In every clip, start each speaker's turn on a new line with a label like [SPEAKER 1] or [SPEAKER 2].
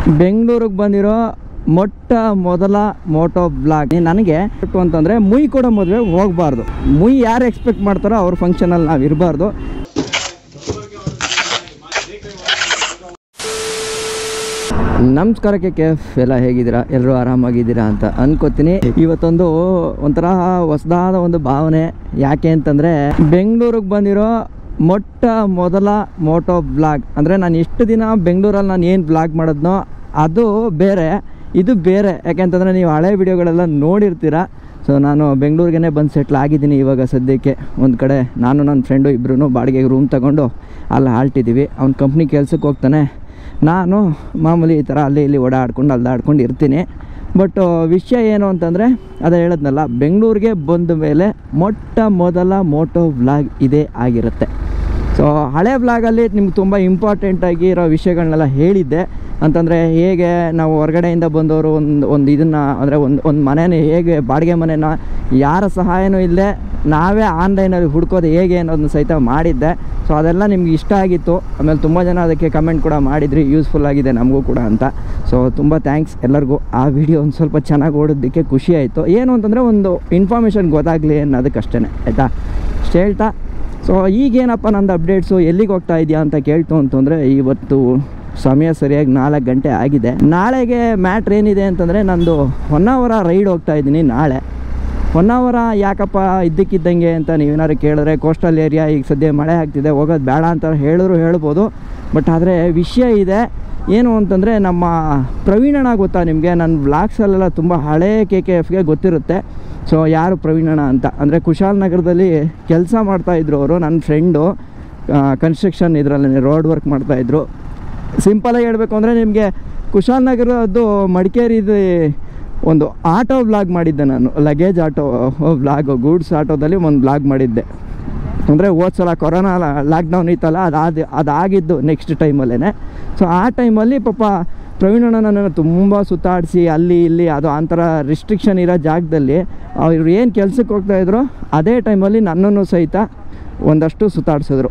[SPEAKER 1] ಬೆಂಗಳೂರಿಗೆ ಬಂದಿರೋ ಮೊಟ್ಟ ಮೊದಲ ಮೋಟೋ ಬ್ಲಾಗ್ ನನಗೆ ಅಂತಂದರೆ ಮುಯ್ ಕೊಡೋ ಮದುವೆ ಹೋಗಬಾರ್ದು ಮುಯ್ ಯಾರು ಎಕ್ಸ್ಪೆಕ್ಟ್ ಮಾಡ್ತಾರೋ ಅವ್ರ ಫಂಕ್ಷನಲ್ಲಿ ನಾವು ಇರಬಾರ್ದು ನಮಸ್ಕಾರಕ್ಕೆ ಕೆಫ್ ಎಲ್ಲ ಹೇಗಿದ್ದೀರಾ ಎಲ್ಲರೂ ಆರಾಮಾಗಿದ್ದೀರಾ ಅಂತ ಅನ್ಕೋತೀನಿ ಇವತ್ತೊಂದು ಒಂಥರ ಹೊಸದಾದ ಒಂದು ಭಾವನೆ ಯಾಕೆ ಅಂತಂದರೆ ಬೆಂಗಳೂರಿಗೆ ಬಂದಿರೋ ಮೊಟ್ಟ ಮೊದಲ ಮೋಟೋ ಬ್ಲಾಗ್ ಅಂದರೆ ನಾನು ಎಷ್ಟು ದಿನ ಬೆಂಗಳೂರಲ್ಲಿ ನಾನು ಏನು ಬ್ಲಾಗ್ ಮಾಡಿದ್ನೋ ಅದು ಬೇರೆ ಇದು ಬೇರೆ ಯಾಕೆಂತಂದರೆ ನೀವು ಹಳೆ ವಿಡಿಯೋಗಳೆಲ್ಲ ನೋಡಿರ್ತೀರ ಸೊ ನಾನು ಬೆಂಗಳೂರಿಗೇ ಬಂದು ಸೆಟ್ಲ್ ಆಗಿದ್ದೀನಿ ಇವಾಗ ಸದ್ಯಕ್ಕೆ ಒಂದು ಕಡೆ ನಾನು ನನ್ನ ಫ್ರೆಂಡು ಇಬ್ಬರೂ ಬಾಡಿಗೆಗೆ ರೂಮ್ ತಗೊಂಡು ಅಲ್ಲಿ ಹಾಲ್ಟಿದ್ದೀವಿ ಅವ್ನ ಕಂಪ್ನಿ ಕೆಲ್ಸಕ್ಕೆ ಹೋಗ್ತಾನೆ ನಾನು ಮಾಮೂಲಿ ಈ ಥರ ಅಲ್ಲಿ ಇಲ್ಲಿ ಓಡಾಡ್ಕೊಂಡು ಅಲ್ದಾಡ್ಕೊಂಡು ಇರ್ತೀನಿ ಬಟ್ ವಿಷಯ ಏನು ಅಂತಂದರೆ ಅದೇ ಹೇಳದ್ನಲ್ಲ ಬೆಂಗಳೂರಿಗೆ ಬಂದ ಮೇಲೆ ಮೊಟ್ಟ ಮೊದಲ ಮೋಟೋ ವ್ಲಾಗ್ ಇದೇ ಆಗಿರುತ್ತೆ ಸೊ ಹಳೆ ವ್ಲಾಗಲ್ಲಿ ನಿಮ್ಗೆ ತುಂಬ ಇಂಪಾರ್ಟೆಂಟಾಗಿ ಇರೋ ವಿಷಯಗಳನ್ನೆಲ್ಲ ಹೇಳಿದ್ದೆ ಅಂತಂದರೆ ಹೇಗೆ ನಾವು ಹೊರಗಡೆಯಿಂದ ಬಂದವರು ಒಂದು ಒಂದು ಇದನ್ನು ಅಂದರೆ ಒಂದು ಒಂದು ಮನೇನ ಹೇಗೆ ಬಾಡಿಗೆ ಮನೇನ ಯಾರ ಸಹಾಯನೂ ಇಲ್ಲದೆ ನಾವೇ ಆನ್ಲೈನಲ್ಲಿ ಹುಡ್ಕೋದು ಹೇಗೆ ಅನ್ನೋದನ್ನ ಸಹಿತ ಮಾಡಿದ್ದೆ ಸೊ ಅದೆಲ್ಲ ನಿಮ್ಗೆ ಇಷ್ಟ ಆಗಿತ್ತು ಆಮೇಲೆ ತುಂಬ ಜನ ಅದಕ್ಕೆ ಕಮೆಂಟ್ ಕೂಡ ಮಾಡಿದ್ರಿ ಯೂಸ್ಫುಲ್ ಆಗಿದೆ ನಮಗೂ ಕೂಡ ಅಂತ ಸೊ ತುಂಬ ಥ್ಯಾಂಕ್ಸ್ ಎಲ್ಲರಿಗೂ ಆ ವಿಡಿಯೋ ಒಂದು ಸ್ವಲ್ಪ ಚೆನ್ನಾಗಿ ಓಡೋದಕ್ಕೆ ಖುಷಿ ಆಯಿತು ಏನು ಅಂತಂದರೆ ಒಂದು ಇನ್ಫಾರ್ಮೇಷನ್ ಗೊತ್ತಾಗಲಿ ಅನ್ನೋದಕ್ಕಷ್ಟೇ ಆಯಿತಾ ಇಷ್ಟು ಹೇಳ್ತಾ ಸೊ ಈಗೇನಪ್ಪ ನಂದು ಅಪ್ಡೇಟ್ಸು ಎಲ್ಲಿಗೆ ಹೋಗ್ತಾ ಇದೆಯಾ ಅಂತ ಕೇಳ್ತು ಅಂತಂದರೆ ಇವತ್ತು ಸಮಯ ಸರಿಯಾಗಿ ನಾಲ್ಕು ಗಂಟೆ ಆಗಿದೆ ನಾಳೆಗೆ ಮ್ಯಾಟ್ರ್ ಏನಿದೆ ಅಂತಂದರೆ ನಂದು ಹೊನ್ನಾವರ ರೈಡ್ ಹೋಗ್ತಾ ಇದ್ದೀನಿ ನಾಳೆ ಹೊನ್ನಾವರ ಯಾಕಪ್ಪ ಇದ್ದಕ್ಕಿದ್ದಂಗೆ ಅಂತ ನೀವೇನಾದ್ರು ಕೇಳಿದ್ರೆ ಕೋಸ್ಟಲ್ ಏರಿಯಾ ಈಗ ಸದ್ಯ ಮಳೆ ಆಗ್ತಿದೆ ಹೋಗೋದು ಬೇಡ ಅಂತ ಹೇಳಿದ್ರು ಹೇಳ್ಬೋದು ಬಟ್ ಆದರೆ ವಿಷಯ ಇದೆ ಏನು ಅಂತಂದರೆ ನಮ್ಮ ಪ್ರವೀಣಣ್ಣ ಗೊತ್ತಾ ನಿಮಗೆ ನನ್ನ ವ್ಲಾಗ್ಸಲ್ಲೆಲ್ಲ ತುಂಬ ಹಳೇ ಕೆ ಕೆ ಎಫ್ಗೆ ಗೊತ್ತಿರುತ್ತೆ ಸೊ ಯಾರು ಪ್ರವೀಣಣ್ಣ ಅಂತ ಅಂದರೆ ಕುಶಾಲನಗರದಲ್ಲಿ ಕೆಲಸ ಮಾಡ್ತಾಯಿದ್ರು ಅವರು ನನ್ನ ಫ್ರೆಂಡು ಕನ್ಸ್ಟ್ರಕ್ಷನ್ ಇದರಲ್ಲಿ ರೋಡ್ ವರ್ಕ್ ಮಾಡ್ತಾಯಿದ್ರು ಸಿಂಪಲಾಗಿ ಹೇಳಬೇಕು ಅಂದರೆ ನಿಮಗೆ ಕುಶಾಲನಗರದ್ದು ಮಡಿಕೇರಿದು ಒಂದು ಆಟೋ ವ್ಲಾಗ್ ಮಾಡಿದ್ದೆ ನಾನು ಲಗೇಜ್ ಆಟೋ ವ್ಲಾಗ್ ಗೂಡ್ಸ್ ಆಟೋದಲ್ಲಿ ಒಂದು ವ್ಲಾಗ್ ಮಾಡಿದ್ದೆ ಅಂದರೆ ಹೋದ ಸಲ ಕೊರೋನಾ ಲಾಕ್ಡೌನ್ ಇತ್ತಲ್ಲ ಅದಾದ ಅದಾಗಿದ್ದು ನೆಕ್ಸ್ಟ್ ಟೈಮಲ್ಲೇ ಸೊ ಆ ಟೈಮಲ್ಲಿ ಪಾಪ ಪ್ರವೀಣಣ್ಣ ನನ್ನನ್ನು ತುಂಬ ಸುತ್ತಾಡಿಸಿ ಅಲ್ಲಿ ಇಲ್ಲಿ ಅದು ಒಂಥರ ರಿಸ್ಟ್ರಿಕ್ಷನ್ ಇರೋ ಜಾಗದಲ್ಲಿ ಅವ್ರು ಏನು ಕೆಲ್ಸಕ್ಕೆ ಹೋಗ್ತಾಯಿದ್ರು ಅದೇ ಟೈಮಲ್ಲಿ ನನ್ನನ್ನು ಸಹಿತ ಒಂದಷ್ಟು ಸುತ್ತಾಡಿಸಿದ್ರು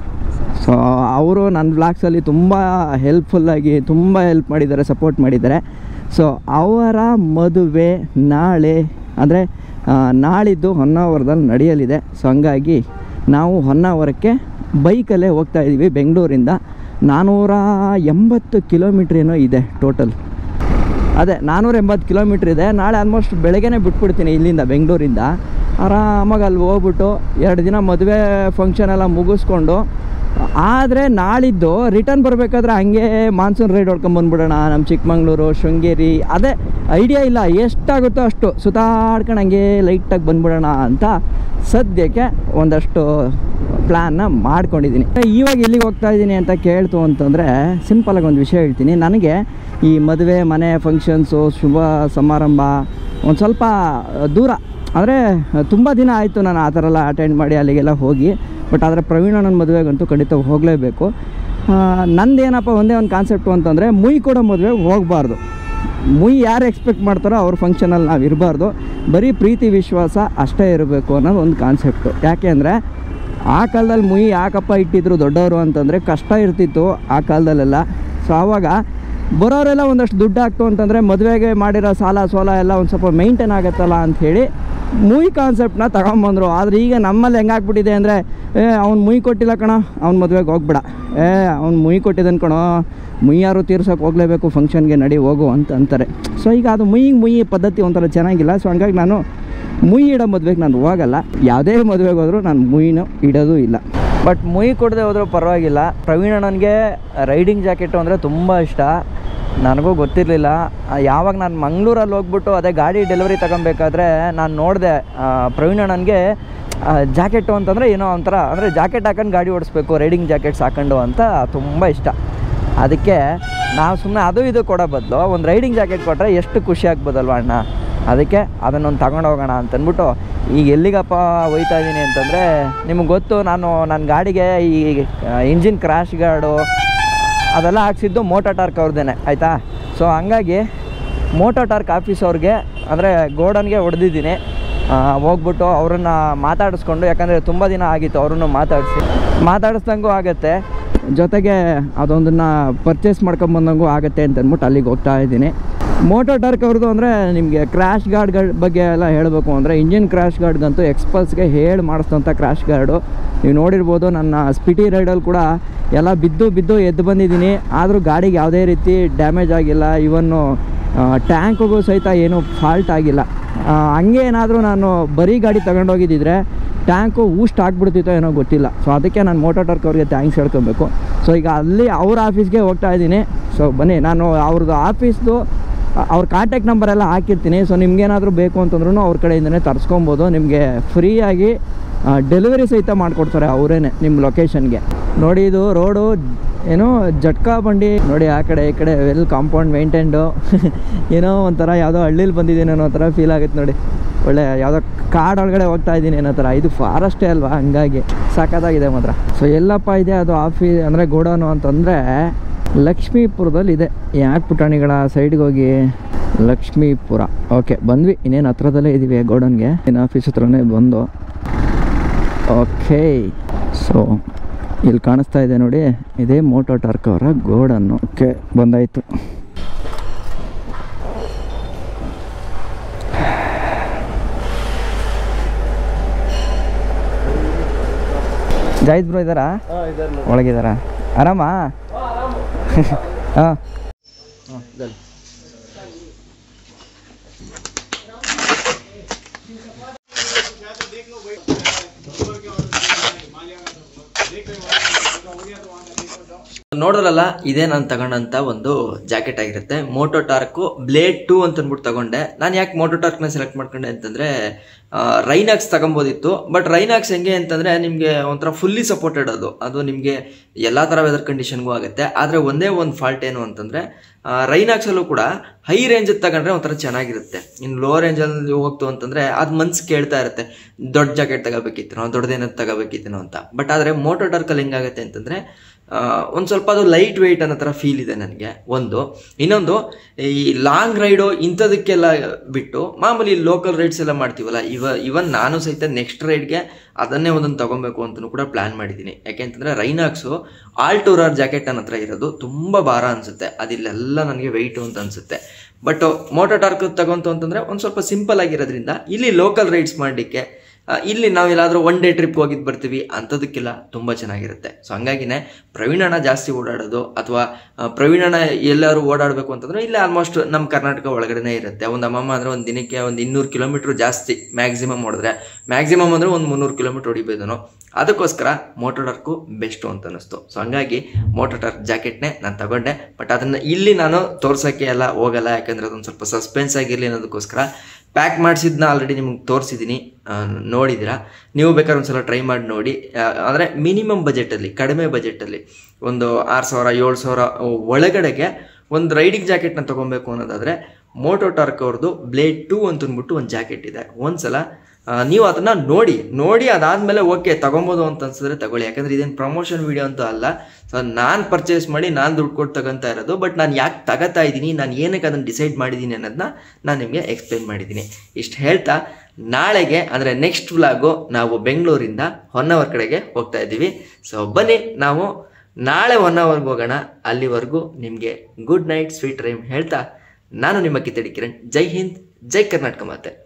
[SPEAKER 1] ಸೊ ಅವರು ನನ್ನ ಬ್ಲಾಗ್ಸಲ್ಲಿ ತುಂಬ ಹೆಲ್ಪ್ಫುಲ್ಲಾಗಿ ತುಂಬ ಹೆಲ್ಪ್ ಮಾಡಿದ್ದಾರೆ ಸಪೋರ್ಟ್ ಮಾಡಿದ್ದಾರೆ ಸೊ ಅವರ ಮದುವೆ ನಾಳೆ ಅಂದರೆ ನಾಳಿದ್ದು ಹೊನ್ನಾವರದಲ್ಲಿ ನಡೆಯಲಿದೆ ಸೊ ಹಂಗಾಗಿ ನಾವು ಹೊನ್ನಾವರಕ್ಕೆ ಬೈಕಲ್ಲೇ ಹೋಗ್ತಾ ಇದ್ದೀವಿ ಬೆಂಗಳೂರಿಂದ ನಾನ್ನೂರ ಎಂಬತ್ತು ಕಿಲೋಮೀಟ್ರ್ ಏನೋ ಇದೆ ಟೋಟಲ್ ಅದೇ ನಾನ್ನೂರ ಎಂಬತ್ತು ಕಿಲೋಮೀಟ್ರ್ ಇದೆ ನಾಳೆ ಆಲ್ಮೋಸ್ಟ್ ಬೆಳಗ್ಗೆನೇ ಬಿಟ್ಬಿಡ್ತೀನಿ ಇಲ್ಲಿಂದ ಬೆಂಗಳೂರಿಂದ ಆರಾಮಾಗಿ ಅಲ್ಲಿ ಹೋಗ್ಬಿಟ್ಟು ಎರಡು ದಿನ ಮದುವೆ ಫಂಕ್ಷನ್ ಎಲ್ಲ ಮುಗಿಸ್ಕೊಂಡು ಆದರೆ ನಾಳಿದ್ದು ರಿಟರ್ನ್ ಬರಬೇಕಾದ್ರೆ ಹಂಗೆ ಮಾನ್ಸೂನ್ ರೈಡ್ ಹೊಡ್ಕೊಂಬಂದ್ಬಿಡೋಣ ನಮ್ಮ ಚಿಕ್ಕಮಂಗ್ಳೂರು ಶೃಂಗೇರಿ ಅದೇ ಐಡಿಯಾ ಇಲ್ಲ ಎಷ್ಟಾಗುತ್ತೋ ಅಷ್ಟು ಸುತ್ತಾಡ್ಕೊಂಡು ಹಂಗೆ ಲೈಟಾಗಿ ಬಂದ್ಬಿಡೋಣ ಅಂತ ಸದ್ಯಕ್ಕೆ ಒಂದಷ್ಟು ಪ್ಲ್ಯಾನ್ನ ಮಾಡ್ಕೊಂಡಿದ್ದೀನಿ ಇವಾಗ ಎಲ್ಲಿಗೆ ಹೋಗ್ತಾ ಇದ್ದೀನಿ ಅಂತ ಕೇಳ್ತು ಅಂತಂದರೆ ಸಿಂಪಲಾಗಿ ಒಂದು ವಿಷಯ ಹೇಳ್ತೀನಿ ನನಗೆ ಈ ಮದುವೆ ಮನೆ ಫಂಕ್ಷನ್ಸು ಶುಭ ಸಮಾರಂಭ ಒಂದು ಸ್ವಲ್ಪ ದೂರ ಅಂದರೆ ತುಂಬ ದಿನ ಆಯಿತು ನಾನು ಆ ಥರ ಎಲ್ಲ ಅಟೆಂಡ್ ಮಾಡಿ ಅಲ್ಲಿಗೆಲ್ಲ ಹೋಗಿ ಬಟ್ ಆದರೆ ಪ್ರವೀಣಣ್ಣನ ಮದುವೆಗಂತೂ ಖಂಡಿತ ಹೋಗಲೇಬೇಕು ನಂದೇನಪ್ಪ ಒಂದೇ ಒಂದು ಕಾನ್ಸೆಪ್ಟು ಅಂತಂದರೆ ಮುಯ್ ಕೊಡೋ ಮದುವೆ ಹೋಗಬಾರ್ದು ಮುಯ್ ಯಾರು ಎಕ್ಸ್ಪೆಕ್ಟ್ ಮಾಡ್ತಾರೋ ಅವ್ರ ಫಂಕ್ಷನಲ್ಲಿ ನಾವು ಇರಬಾರ್ದು ಬರೀ ಪ್ರೀತಿ ವಿಶ್ವಾಸ ಅಷ್ಟೇ ಇರಬೇಕು ಅನ್ನೋದು ಒಂದು ಕಾನ್ಸೆಪ್ಟು ಯಾಕೆ ಅಂದರೆ ಆ ಕಾಲದಲ್ಲಿ ಮುಯ್ ಯಾಕಪ್ಪ ಇಟ್ಟಿದ್ರು ದೊಡ್ಡವರು ಅಂತಂದರೆ ಕಷ್ಟ ಇರ್ತಿತ್ತು ಆ ಕಾಲದಲ್ಲೆಲ್ಲ ಸೊ ಆವಾಗ ಬರೋರೆಲ್ಲ ಒಂದಷ್ಟು ದುಡ್ಡು ಹಾಕ್ತು ಅಂತಂದರೆ ಮದುವೆಗೆ ಮಾಡಿರೋ ಸಾಲ ಸೋಲ ಎಲ್ಲ ಒಂದು ಸ್ವಲ್ಪ ಮೈಂಟೈನ್ ಆಗುತ್ತಲ್ಲ ಅಂಥೇಳಿ ಮುಯ್ ಕಾನ್ಸೆಪ್ಟನ್ನ ತಗೊಂಬಂದರು ಆದರೆ ಈಗ ನಮ್ಮಲ್ಲಿ ಹೆಂಗಾಗ್ಬಿಟ್ಟಿದೆ ಅಂದರೆ ಏ ಅವ್ನು ಮುಯ್ ಕೊಟ್ಟಿಲ್ಲ ಕಣೋ ಅವ್ನ ಮದುವೆಗೆ ಹೋಗ್ಬೇಡ ಏ ಅವ್ನು ಮುಯ್ ಕೊಟ್ಟಿದ್ದಾನೆ ಕಣೋ ಮುಯ್ಯಾರು ತೀರ್ಸೋಕೆ ಹೋಗಲೇಬೇಕು ಫಂಕ್ಷನ್ಗೆ ನಡಿ ಹೋಗು ಅಂತ ಅಂತಾರೆ ಸೊ ಈಗ ಅದು ಮುಯ್ ಮುಯ್ ಪದ್ಧತಿ ಒಂಥರ ಚೆನ್ನಾಗಿಲ್ಲ ಸೊ ಹಂಗಾಗಿ ನಾನು ಮುಯ್ ಇಡೋ ಮದುವೆಗೆ ನಾನು ಹೋಗಲ್ಲ ಯಾವುದೇ ಮದುವೆಗೆ ಹೋದರೂ ನಾನು ಮುಯ್ನು ಇಡೋದು ಇಲ್ಲ ಬಟ್ ಮುಯ್ ಕೊಡದೆ ಹೋದರೂ ಪರವಾಗಿಲ್ಲ ಪ್ರವೀಣ ನನಗೆ ರೈಡಿಂಗ್ ಜಾಕೆಟು ಅಂದರೆ ತುಂಬ ಇಷ್ಟ ನನಗೂ ಗೊತ್ತಿರಲಿಲ್ಲ ಯಾವಾಗ ನಾನು ಮಂಗಳೂರಲ್ಲಿ ಹೋಗ್ಬಿಟ್ಟು ಅದೇ ಗಾಡಿ ಡೆಲಿವರಿ ತಗೊಬೇಕಾದ್ರೆ ನಾನು ನೋಡಿದೆ ಪ್ರವೀಣ ನನಗೆ ಜಾಕೆಟು ಅಂತಂದರೆ ಏನೋ ಒಂಥರ ಅಂದರೆ ಜಾಕೆಟ್ ಹಾಕೊಂಡು ಗಾಡಿ ಓಡಿಸ್ಬೇಕು ರೈಡಿಂಗ್ ಜಾಕೆಟ್ಸ್ ಹಾಕೊಂಡು ಅಂತ ತುಂಬ ಇಷ್ಟ ಅದಕ್ಕೆ ನಾವು ಸುಮ್ಮನೆ ಅದು ಇದು ಕೊಡೋ ಬದಲು ಒಂದು ರೈಡಿಂಗ್ ಜಾಕೆಟ್ ಕೊಟ್ಟರೆ ಎಷ್ಟು ಖುಷಿ ಆಗ್ಬೋದಲ್ವ ಅಣ್ಣ ಅದಕ್ಕೆ ಅದನ್ನೊಂದು ತಗೊಂಡು ಹೋಗೋಣ ಅಂತಂದ್ಬಿಟ್ಟು ಈಗ ಎಲ್ಲಿಗಪ್ಪ ಹೋಯ್ತಾ ಇದ್ದೀನಿ ಅಂತಂದರೆ ನಿಮಗೆ ಗೊತ್ತು ನಾನು ನನ್ನ ಗಾಡಿಗೆ ಈ ಇಂಜಿನ್ ಕ್ರ್ಯಾಶ್ ಗಾರ್ಡು ಅದೆಲ್ಲ ಹಾಕ್ಸಿದ್ದು ಮೋಟೋ ಟಾರ್ಕ್ ಅವ್ರದ್ದೇನೆ ಆಯಿತಾ ಸೊ ಹಂಗಾಗಿ ಮೋಟೋ ಟಾರ್ಕ್ ಆಫೀಸ್ ಅವ್ರಿಗೆ ಅಂದರೆ ಗೋಡನ್ಗೆ ಹೊಡೆದಿದ್ದೀನಿ ಹೋಗ್ಬಿಟ್ಟು ಅವ್ರನ್ನ ಮಾತಾಡಿಸ್ಕೊಂಡು ಯಾಕಂದರೆ ತುಂಬ ದಿನ ಆಗಿತ್ತು ಅವ್ರನ್ನು ಮಾತಾಡಿಸಿ ಮಾತಾಡಿಸ್ದಂಗೂ ಆಗುತ್ತೆ ಜೊತೆಗೆ ಅದೊಂದನ್ನು ಪರ್ಚೇಸ್ ಮಾಡ್ಕೊಂಬಂದಂಗೂ ಆಗುತ್ತೆ ಅಂತ ಅಂದ್ಬಿಟ್ಟು ಅಲ್ಲಿಗೆ ಹೋಗ್ತಾ ಇದ್ದೀನಿ ಮೋಟೋ ಟರ್ಕ್ ಅವ್ರದ್ದು ಅಂದರೆ ನಿಮಗೆ ಕ್ರ್ಯಾಶ್ ಗಾರ್ಡ್ಗಳ ಬಗ್ಗೆ ಎಲ್ಲ ಹೇಳಬೇಕು ಅಂದರೆ ಇಂಜಿನ್ ಕ್ರ್ಯಾಶ್ ಗಾರ್ಡ್ಗಂತೂ ಎಕ್ಸ್ಪಲ್ಸ್ಗೆ ಹೇಳಿ ಮಾಡಿಸ್ತಂಥ ಕ್ರ್ಯಾಶ್ ಗಾರ್ಡು ನೀವು ನೋಡಿರ್ಬೋದು ನನ್ನ ಸ್ಪಿಟಿ ರೈಡಲ್ಲಿ ಕೂಡ ಎಲ್ಲ ಬಿದ್ದು ಬಿದ್ದು ಎದ್ದು ಬಂದಿದ್ದೀನಿ ಆದರೂ ಗಾಡಿಗೆ ಯಾವುದೇ ರೀತಿ ಡ್ಯಾಮೇಜ್ ಆಗಿಲ್ಲ ಇವನ್ನು ಟ್ಯಾಂಕ್ಗೂ ಸಹಿತ ಏನೂ ಫಾಲ್ಟ್ ಆಗಿಲ್ಲ ಆ, ಹಂಗೆ ಏನಾದರೂ ನಾನು ಬರೀ ಗಾಡಿ ತಗೊಂಡೋಗಿದ್ದಿದ್ರೆ ಟ್ಯಾಂಕು ಊಸ್ಟ್ ಆಗ್ಬಿಡ್ತಿತ್ತೋ ಏನೋ ಗೊತ್ತಿಲ್ಲ ಸೊ ಅದಕ್ಕೆ ನಾನು ಮೋಟೋ ಟರ್ಕ್ ಅವ್ರಿಗೆ ಥ್ಯಾಂಕ್ಸ್ ಹೇಳ್ಕೊಬೇಕು ಸೊ ಈಗ ಅಲ್ಲಿ ಅವ್ರ ಆಫೀಸ್ಗೆ ಹೋಗ್ತಾ ಇದ್ದೀನಿ ಸೊ ಬನ್ನಿ ನಾನು ಅವ್ರದ್ದು ಆಫೀಸ್ದು ಅವ್ರ ಕಾಂಟ್ಯಾಕ್ಟ್ ನಂಬರ್ ಎಲ್ಲ ಹಾಕಿರ್ತೀನಿ ಸೊ ನಿಮ್ಗೇನಾದರೂ ಬೇಕು ಅಂತಂದ್ರೂ ಅವ್ರ ಕಡೆಯಿಂದನೇ ತರಿಸ್ಕೊಬೋದು ನಿಮಗೆ ಫ್ರೀಯಾಗಿ ಡೆಲಿವರಿ ಸಹಿತ ಮಾಡಿಕೊಡ್ತಾರೆ ಅವರೇ ನಿಮ್ಮ ಲೊಕೇಶನ್ಗೆ ನೋಡಿ ಇದು ರೋಡು ಏನೋ ಜಟ್ಕಾ ಬಂಡಿ ನೋಡಿ ಆ ಕಡೆ ಈ ಕಡೆ ವೆಲ್ ಕಾಂಪೌಂಡ್ ಮೇಂಟೈನ್ಡು ಏನೋ ಒಂಥರ ಯಾವುದೋ ಹಳ್ಳಿಲಿ ಬಂದಿದ್ದೀನಿ ಅನ್ನೋ ಥರ ಫೀಲ್ ಆಗುತ್ತೆ ನೋಡಿ ಒಳ್ಳೆ ಯಾವುದೋ ಕಾಡೊಳಗಡೆ ಹೋಗ್ತಾ ಇದ್ದೀನಿ ಅನ್ನೋ ಥರ ಇದು ಫಾರೆಸ್ಟೇ ಅಲ್ವಾ ಹಂಗಾಗಿ ಸಖತ್ತಾಗಿದೆ ಮಾತ್ರ ಸೊ ಎಲ್ಲಪ್ಪ ಇದೆ ಅದು ಆಫೀ ಅಂದರೆ ಗೋಡೌನು ಅಂತಂದರೆ ಲಕ್ಷ್ಮೀಪುರದಲ್ಲಿ ಇದೆ ಯಾಕೆ ಪುಟಾಣಿಗಳ ಸೈಡ್ಗೆ ಹೋಗಿ ಲಕ್ಷ್ಮೀಪುರ ಓಕೆ ಬಂದ್ವಿ ಇನ್ನೇನು ಹತ್ರದಲ್ಲೇ ಇದ್ದೀವಿ ಗೋಡನ್ಗೆ ಇನ್ನು ಆಫೀಸ್ ಹತ್ರನೇ ಬಂದು ಓಕೆ ಸೊ ಇಲ್ಲಿ ಕಾಣಿಸ್ತಾ ಇದೆ ನೋಡಿ ಇದೇ ಮೋಟೋ ಟರ್ಕ್ ಅವರ ಗೋಡನ್ನು ಓಕೆ ಬಂದಾಯಿತು ಜಾಯಿದ್ ಬ್ರೋ ಇದ್ದಾರಾ ಒಳಗಿದ್ದಾರಾ ಆರಾಮಾ ಹಾಂ ನೋಡೋರಲ್ಲ ಇದೇ ನಾನು ತಗೊಂಡಂತ ಒಂದು ಜಾಕೆಟ್ ಆಗಿರುತ್ತೆ ಮೋಟೋ ಟಾರ್ಕು ಬ್ಲೇಡ್ ಟೂ ಅಂತ ಅಂದ್ಬಿಟ್ಟು ತಗೊಂಡೆ ನಾನು ಯಾಕೆ ಮೋಟೋ ಟಾರ್ಕ್ನ ಸೆಲೆಕ್ಟ್ ಮಾಡ್ಕೊಂಡೆ ಅಂತಂದ್ರೆ ರೈನಾಕ್ಸ್ ತಗೊಬೋದಿತ್ತು ಬಟ್ ರೈನಾಕ್ಸ್ ಹೆಂಗೆ ಅಂತಂದ್ರೆ ನಿಮಗೆ ಒಂಥರ ಫುಲ್ಲಿ ಸಪೋರ್ಟೆಡ್ ಅದು ಅದು ನಿಮಗೆ ಎಲ್ಲ ಥರ ವೆದರ್ ಕಂಡೀಷನ್ಗೂ ಆಗುತ್ತೆ ಆದರೆ ಒಂದೇ ಒಂದು ಫಾಲ್ಟ್ ಏನು ಅಂತಂದ್ರೆ ರೈನಾಕ್ಸಲ್ಲೂ ಕೂಡ ಹೈ ರೇಂಜ್ ತಗೊಂಡ್ರೆ ಒಂಥರ ಚೆನ್ನಾಗಿರುತ್ತೆ ಇನ್ನು ಲೋ ರೇಂಜಲ್ಲಿ ಹೋಗ್ತು ಅಂತಂದ್ರೆ ಅದು ಮನ್ಸು ಕೇಳ್ತಾ ಇರುತ್ತೆ ದೊಡ್ಡ ಜಾಕೆಟ್ ತಗೋಬೇಕಿತ್ತು ದೊಡ್ಡದೇನದು ತಗೋಬೇಕಿತ್ತೇನೋ ಅಂತ ಬಟ್ ಆದರೆ ಮೋಟೋ ಟಾರ್ಕಲ್ಲಿ ಹೆಂಗಾಗುತ್ತೆ ಅಂತಂದ್ರೆ ಒಂದು ಸ್ವಲ್ಪ ಅದು ಲೈಟ್ ವೆಯ್ಟ್ ಅನ್ನೋ ಥರ ಫೀಲ್ ಇದೆ ನನಗೆ ಒಂದು ಇನ್ನೊಂದು ಈ ಲಾಂಗ್ ರೈಡು ಇಂಥದಕ್ಕೆಲ್ಲ ಬಿಟ್ಟು ಮಾಮೂಲಿ ಲೋಕಲ್ ರೈಡ್ಸ್ ಎಲ್ಲ ಮಾಡ್ತೀವಲ್ಲ ಇವ ಇವನ್ ನಾನು ಸಹಿತ ನೆಕ್ಸ್ಟ್ ರೈಡ್ಗೆ ಅದನ್ನೇ ಒಂದೊಂದು ತಗೊಬೇಕು ಅಂತಲೂ ಕೂಡ ಪ್ಲ್ಯಾನ್ ಮಾಡಿದ್ದೀನಿ ಯಾಕೆಂತಂದರೆ ರೈನಾಕ್ಸು ಆಲ್ಟೂರರ್ ಜಾಕೆಟ್ ನನ್ನ ಹತ್ರ ಇರೋದು ತುಂಬ ಭಾರ ಅನಿಸುತ್ತೆ ಅದಿಲ್ಲೆಲ್ಲ ನನಗೆ ವೆಯ್ಟು ಅಂತ ಅನಿಸುತ್ತೆ ಬಟ್ ಮೋಟೋ ಟಾರ್ಕ್ ತಗೊಂತು ಅಂತಂದರೆ ಒಂದು ಸ್ವಲ್ಪ ಸಿಂಪಲ್ ಆಗಿರೋದ್ರಿಂದ ಇಲ್ಲಿ ಲೋಕಲ್ ರೈಡ್ಸ್ ಮಾಡಲಿಕ್ಕೆ ಆ, ಇಲ್ಲಿ ನಾವೆಲ್ಲಾದರೂ ಒನ್ ಡೇ ಟ್ರಿಪ್ ಹೋಗಿದ್ದು ಬರ್ತೀವಿ ಅಂಥದಕ್ಕೆಲ್ಲ ತುಂಬ ಚೆನ್ನಾಗಿರುತ್ತೆ ಸೊ ಹಂಗಾಗಿನೇ ಪ್ರವೀಣಣ್ಣ ಜಾಸ್ತಿ ಓಡಾಡೋದು ಅಥವಾ ಆ, ಪ್ರವೀಣಣ್ಣ ಎಲ್ಲರೂ ಓಡಾಡಬೇಕು ಅಂತಂದ್ರೆ ಇಲ್ಲೇ ಆಲ್ಮೋಸ್ಟ್ ನಮ್ಮ ಕರ್ನಾಟಕ ಒಳಗಡೆನೇ ಇರುತ್ತೆ ಒಂದು ಅಮ್ಮಮ್ಮ ಅಂದರೆ ಒಂದು ದಿನಕ್ಕೆ ಒಂದು ಇನ್ನೂರು ಕಿಲೋಮೀಟ್ರ್ ಜಾಸ್ತಿ ಮ್ಯಾಕ್ಸಿಮಮ್ ಹೊಡೆದ್ರೆ ಮ್ಯಾಕ್ಸಿಮಮ್ ಅಂದರೆ ಒಂದು ಮುನ್ನೂರು ಕಿಲೋಮೀಟ್ರ್ ಹೊಡಿಬೋದು ಅದಕ್ಕೋಸ್ಕರ ಮೋಟೋ ಟರ್ಕು ಬೆಸ್ಟು ಅಂತ ಅನ್ನಿಸ್ತು ಸೊ ಹಂಗಾಗಿ ಮೋಟೋ ಟರ್ಕ್ ಜಾಕೆಟ್ನೇ ನಾನು ತಗೊಂಡೆ ಬಟ್ ಅದನ್ನು ಇಲ್ಲಿ ನಾನು ತೋರ್ಸೋಕ್ಕೆ ಎಲ್ಲ ಹೋಗಲ್ಲ ಯಾಕಂದರೆ ಅದೊಂದು ಸ್ವಲ್ಪ ಸಸ್ಪೆನ್ಸ್ ಆಗಿರಲಿ ಅನ್ನೋದಕ್ಕೋಸ್ಕರ ಪ್ಯಾಕ್ ಮಾಡಿಸಿದ್ನ ಆಲ್ರೆಡಿ ನಿಮ್ಗೆ ತೋರಿಸಿದ್ದೀನಿ ನೋಡಿದ್ದೀರಾ ನೀವು ಬೇಕಾದ್ರೆ ಒಂದ್ಸಲ ಟ್ರೈ ಮಾಡಿ ನೋಡಿ ಅಂದರೆ ಮಿನಿಮಮ್ ಬಜೆಟಲ್ಲಿ ಕಡಿಮೆ ಬಜೆಟಲ್ಲಿ ಒಂದು ಆರು ಸಾವಿರ ಏಳು ಸಾವಿರ ಒಳಗಡೆಗೆ ಒಂದು ರೈಡಿಂಗ್ ಜಾಕೆಟ್ನ ತೊಗೊಬೇಕು ಅನ್ನೋದಾದರೆ ಮೋಟೋ ಟಾರ್ಕ್ ಅವ್ರದ್ದು ಬ್ಲೇಡ್ ಟೂ ಅಂತ ಅಂದ್ಬಿಟ್ಟು ಒಂದು ಜಾಕೆಟ್ ಇದೆ ಒಂದ್ಸಲ ಆ, ನೀವು ಅದನ್ನ ನೋಡಿ ನೋಡಿ ಅದಾದ್ಮೇಲೆ ಓಕೆ ತಗೊಬೋದು ಅಂತ ಅನ್ಸಿದ್ರೆ ತಗೊಳ್ಳಿ ಯಾಕಂದ್ರೆ ಇದೇನು ಪ್ರಮೋಷನ್ ವಿಡಿಯೋ ಅಂತೂ ಅಲ್ಲ ಸೊ ನಾನು ಪರ್ಚೇಸ್ ಮಾಡಿ ನಾನು ದುಡ್ಡು ಕೊಟ್ಟು ತಗೊಂತಾ ಇರೋದು ಬಟ್ ನಾನು ಯಾಕೆ ತಗೋತಾ ಇದ್ದೀನಿ ನಾನು ಏನಕ್ಕೆ ಅದನ್ನು ಡಿಸೈಡ್ ಮಾಡಿದ್ದೀನಿ ಅನ್ನೋದನ್ನ ನಾನು ನಿಮಗೆ ಎಕ್ಸ್ಪ್ಲೈನ್ ಮಾಡಿದ್ದೀನಿ ಇಷ್ಟು ಹೇಳ್ತಾ ನಾಳೆಗೆ ಅಂದರೆ ನೆಕ್ಸ್ಟ್ ವ್ಲಾಗು ನಾವು ಬೆಂಗಳೂರಿಂದ ಹೊನ್ನವರ್ ಕಡೆಗೆ ಹೋಗ್ತಾ ಇದ್ದೀವಿ ಸೊ ಬನ್ನಿ ನಾವು ನಾಳೆ ಒನ್ ಅವರ್ಗೆ ಹೋಗೋಣ ಅಲ್ಲಿವರೆಗೂ ನಿಮಗೆ ಗುಡ್ ನೈಟ್ ಸ್ವೀಟ್ ಡ್ರೈಮ್ ಹೇಳ್ತಾ ನಾನು ನಿಮ್ಮ ಕಿತ್ತಡಿ ಕಿರಣ್ ಜೈ ಹಿಂದ್ ಜೈ ಕರ್ನಾಟಕ ಮಾತೆ